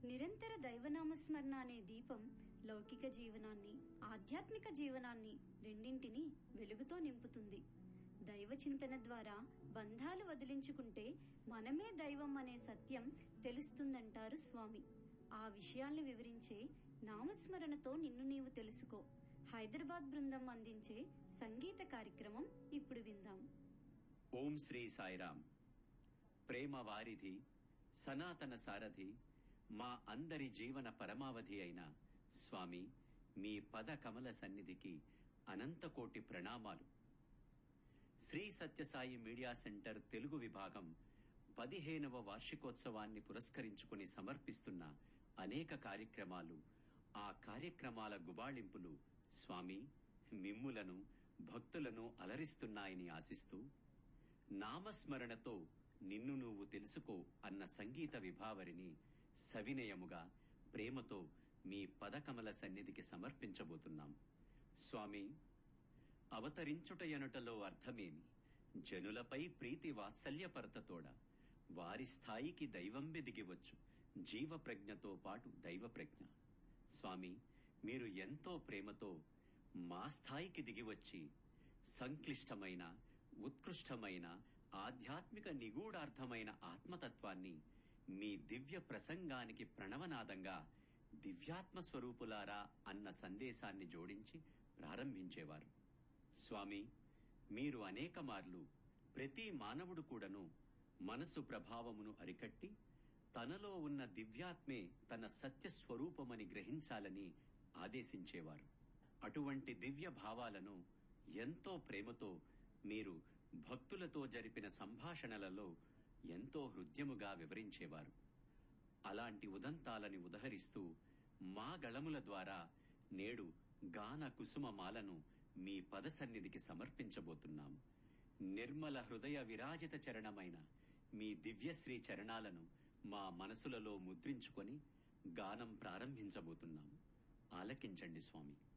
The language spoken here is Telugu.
నిరంతర దైవనామస్మరణ అనే దీపం లౌకిక జీవనాన్ని ఆధ్యాత్మిక జీవనాన్ని రెండింటినీ వెలుగుతో నింపుతుంది దైవ చింతన ద్వారా బంధాలు వదిలించుకుంటే మనమే దైవం అనే సత్యం తెలుస్తుందంటారు స్వామి ఆ విషయాల్ని వివరించే నామస్మరణతో నిన్ను నీవు తెలుసుకో హైదరాబాద్ బృందం అందించే సంగీత కార్యక్రమం ఇప్పుడు విందాం ఓం శ్రీ సాయిరాం ప్రేమ వారిధి సనాతన సారథి మా అందరి జీవన పరమావధి అయిన స్వామి మీ పద కమల సన్నిధికి అనంతకోటి ప్రణామాలు శ్రీ సత్యసాయి మీడియా సెంటర్ తెలుగు విభాగం పదిహేనవ వార్షికోత్సవాన్ని పురస్కరించుకుని సమర్పిస్తున్న అనేక కార్యక్రమాలు ఆ కార్యక్రమాల గుబాళింపులు స్వామి మిమ్ములను భక్తులను అలరిస్తున్నాయని ఆశిస్తూ నామస్మరణతో నిన్ను నువ్వు తెలుసుకో అన్న సంగీత విభావరిని సవినయముగా ప్రేమతో మీ పదకమల సన్నిధికి సమర్పించబోతున్నాం స్వామి అవతరించుటయనుటలో అర్థమేమి జనులపై ప్రీతి వాత్సల్యపరతతోడ వారి స్థాయికి దైవం దిగివచ్చు జీవ ప్రజ్ఞతో పాటు దైవ ప్రజ్ఞ స్వామి మీరు ఎంతో ప్రేమతో మా స్థాయికి దిగివచ్చి సంక్లిష్టమైన ఉత్కృష్టమైన ఆధ్యాత్మిక నిగూఢార్థమైన ఆత్మతత్వాన్ని మీ దివ్య ప్రసంగానికి ప్రణవనాదంగా దివ్యాత్మ స్వరూపులారా అన్న సందేశాన్ని జోడించి ప్రారంభించేవారు స్వామి మీరు అనేక మార్లు ప్రతి మానవుడు కూడాను మనసు ప్రభావమును అరికట్టి తనలో ఉన్న దివ్యాత్మే తన సత్య స్వరూపమని గ్రహించాలని ఆదేశించేవారు అటువంటి దివ్య భావాలను ఎంతో ప్రేమతో మీరు భక్తులతో జరిపిన సంభాషణలలో ఎంతో హృద్యముగా వివరించేవారు అలాంటి ఉదంతాలని ఉదహరిస్తూ మా గళముల ద్వారా నేడు గాన కుసుమమాలను మీ పద సన్నిధికి సమర్పించబోతున్నాము నిర్మల హృదయ విరాజిత చరణమైన మీ దివ్యశ్రీ చరణాలను మా మనసులలో ముద్రించుకొని గానం ప్రారంభించబోతున్నాము ఆలకించండి స్వామి